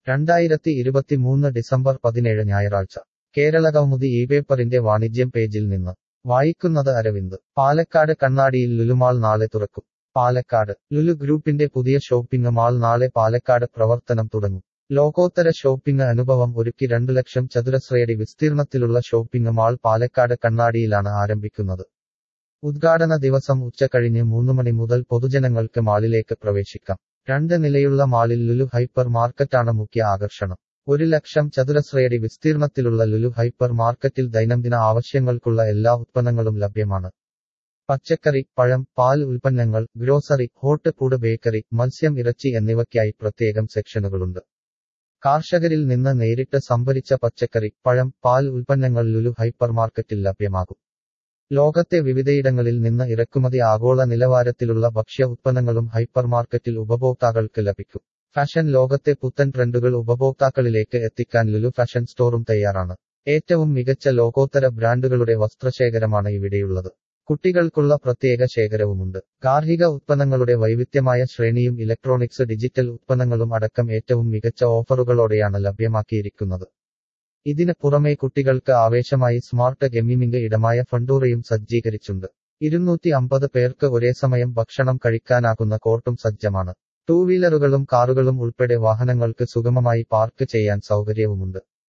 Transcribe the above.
രണ്ടായിരത്തി ഇരുപത്തിമൂന്ന് ഡിസംബർ പതിനേഴ് ഞായറാഴ്ച കേരളകൗമുദി ഈ പേപ്പറിന്റെ വാണിജ്യം പേജിൽ നിന്ന് വായിക്കുന്നത് അരവിന്ദ് പാലക്കാട് കണ്ണാടിയിൽ ലുലുമാൾ നാളെ തുറക്കും പാലക്കാട് ലുലു ഗ്രൂപ്പിന്റെ പുതിയ ഷോപ്പിംഗ് മാൾ നാളെ പാലക്കാട് പ്രവർത്തനം തുടങ്ങും ലോകോത്തര ഷോപ്പിംഗ് അനുഭവം ഒരുക്കി രണ്ടു ലക്ഷം ചതുരശ്രയടി വിസ്തീർണത്തിലുള്ള ഷോപ്പിംഗ് മാൾ പാലക്കാട് കണ്ണാടിയിലാണ് ആരംഭിക്കുന്നത് ഉദ്ഘാടന ദിവസം ഉച്ചകഴിഞ്ഞ് മൂന്ന് മണി മുതൽ പൊതുജനങ്ങൾക്ക് മാളിലേക്ക് പ്രവേശിക്കാം രണ്ട് നിലയുള്ള മാളിൽ ലുലു ഹൈപ്പർ മാർക്കറ്റാണ് മുഖ്യ ആകർഷണം ഒരു ലക്ഷം ചതുരശ്രയടി വിസ്തീർണത്തിലുള്ള ലുലു ഹൈപ്പർ മാർക്കറ്റിൽ ദൈനംദിന ആവശ്യങ്ങൾക്കുള്ള എല്ലാ ഉത്പന്നങ്ങളും ലഭ്യമാണ് പച്ചക്കറി പഴം പാൽ ഉൽപ്പന്നങ്ങൾ ഗ്രോസറി ഹോട്ട് ഫുഡ് ബേക്കറി മത്സ്യം ഇറച്ചി എന്നിവയ്ക്കായി പ്രത്യേകം സെക്ഷനുകളുണ്ട് കാർഷകരിൽ നിന്ന് നേരിട്ട് സംഭരിച്ച പച്ചക്കറി പഴം പാൽ ഉൽപ്പന്നങ്ങൾ ലുലു ഹൈപ്പർ മാർക്കറ്റിൽ ലഭ്യമാകും ലോകത്തെ വിവിധയിടങ്ങളിൽ നിന്ന് ഇറക്കുമതി ആഗോള നിലവാരത്തിലുള്ള ഭക്ഷ്യ ഉത്പന്നങ്ങളും ഹൈപ്പർ മാർക്കറ്റിൽ ഉപഭോക്താക്കൾക്ക് ലഭിക്കും ഫാഷൻ ലോകത്തെ പുത്തൻ ട്രെൻഡുകൾ ഉപഭോക്താക്കളിലേക്ക് എത്തിക്കാൻ ലുലു ഫാഷൻ സ്റ്റോറും തയ്യാറാണ് ഏറ്റവും മികച്ച ലോകോത്തര ബ്രാൻഡുകളുടെ വസ്ത്രശേഖരമാണ് ഇവിടെയുള്ളത് കുട്ടികൾക്കുള്ള പ്രത്യേക ശേഖരവുമുണ്ട് ഗാർഹിക ഉത്പന്നങ്ങളുടെ വൈവിധ്യമായ ശ്രേണിയും ഇലക്ട്രോണിക്സ് ഡിജിറ്റൽ ഉത്പന്നങ്ങളും അടക്കം ഏറ്റവും മികച്ച ഓഫറുകളോടെയാണ് ലഭ്യമാക്കിയിരിക്കുന്നത് ഇതിന് പുറമെ കുട്ടികൾക്ക് ആവേശമായി സ്മാർട്ട് ഗെയിമിംഗ് ഇടമായ ഫണ്ടൂറയും സജ്ജീകരിച്ചുണ്ട് ഇരുന്നൂറ്റി അമ്പത് പേർക്ക് ഒരേ സമയം ഭക്ഷണം കഴിക്കാനാകുന്ന കോർട്ടും സജ്ജമാണ് ടൂ വീലറുകളും കാറുകളും ഉൾപ്പെടെ വാഹനങ്ങൾക്ക് സുഗമമായി പാർക്ക് ചെയ്യാൻ സൗകര്യവുമുണ്ട്